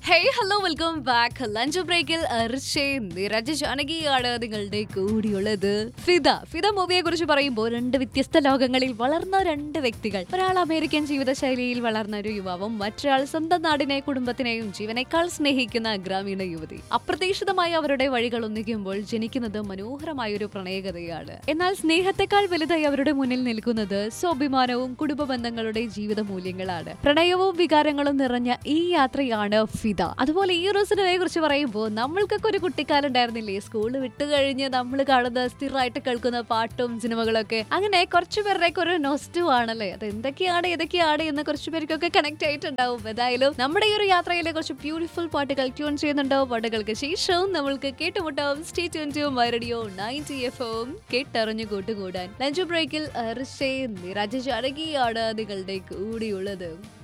hey hello welcome back lunch ബ്രേക്കിൽ അർഷേ നിരജ ജാനകിയാണ് നിങ്ങളുടെ കൂടിയുള്ളത് ഫിദ ഫിദ മൂവിയെ കുറിച്ച് പറയുമ്പോൾ രണ്ട് വ്യത്യസ്ത ലോകങ്ങളിൽ വളർന്ന രണ്ട് വ്യക്തികൾ ഒരാൾ അമേരിക്കൻ ജീവിതശൈലിയിൽ വളർന്ന ഒരു യുവാവും മറ്റൊരാൾ സ്വന്തം നാടിനെ കുടുംബത്തിനെയും ജീവനേക്കാൾ സ്നേഹിക്കുന്ന ഗ്രാമീണ യുവതി അപ്രതീക്ഷിതമായി അവരുടെ വഴികൾ ഒന്നിക്കുമ്പോൾ ജനിക്കുന്നത് മനോഹരമായ ഒരു പ്രണയകഥയാണ് എന്നാൽ സ്നേഹത്തെക്കാൾ വലുതായി അവരുടെ മുന്നിൽ നിൽക്കുന്നത് സ്വാഭിമാനവും കുടുംബ ബന്ധങ്ങളുടെ ജീവിത മൂല്യങ്ങളാണ് പ്രണയവും വികാരങ്ങളും നിറഞ്ഞ ഈ യാത്രയാണ് ഫിദ അതുപോലെ ഈ ഒരു സിനിമയെ കുറിച്ച് പറയുമ്പോൾ നമ്മൾക്കൊക്കെ ഒരു കുട്ടിക്കാലം ഉണ്ടായിരുന്നില്ലേ സ്കൂൾ വിട്ട് കഴിഞ്ഞ് നമ്മൾ കാണുന്ന സ്ഥിരമായിട്ട് കേൾക്കുന്ന പാട്ടും സിനിമകളൊക്കെ അങ്ങനെ കുറച്ചു പേരുടെയൊക്കെ ഒരു നോസ്റ്റു ആണല്ലേ അത് എന്തൊക്കെയാണ് ഏതൊക്കെയാണ് എന്ന് കുറച്ചു പേർക്കൊക്കെ കണക്ട് ആയിട്ടുണ്ടാവും ഏതായാലും നമ്മുടെ ഈ ഒരു യാത്രയിലെ കുറച്ച് ബ്യൂട്ടിഫുൾ പാട്ടുകൾ ട്യൂൺ ചെയ്യുന്നുണ്ടോ പാട്ടുകൾക്ക് ശേഷവും നമ്മൾക്ക് കേട്ടുമുട്ടാവും stay tune to my radio ninety F M കേട്ടറിഞ്ഞു കൂട്ടുകൂടാൻ ലഞ്ച് ബ്രേക്കിൽ ഋഷേ നിരാജ ജാനകിയാണ് നിങ്ങളുടെ കൂടിയുള്ളത്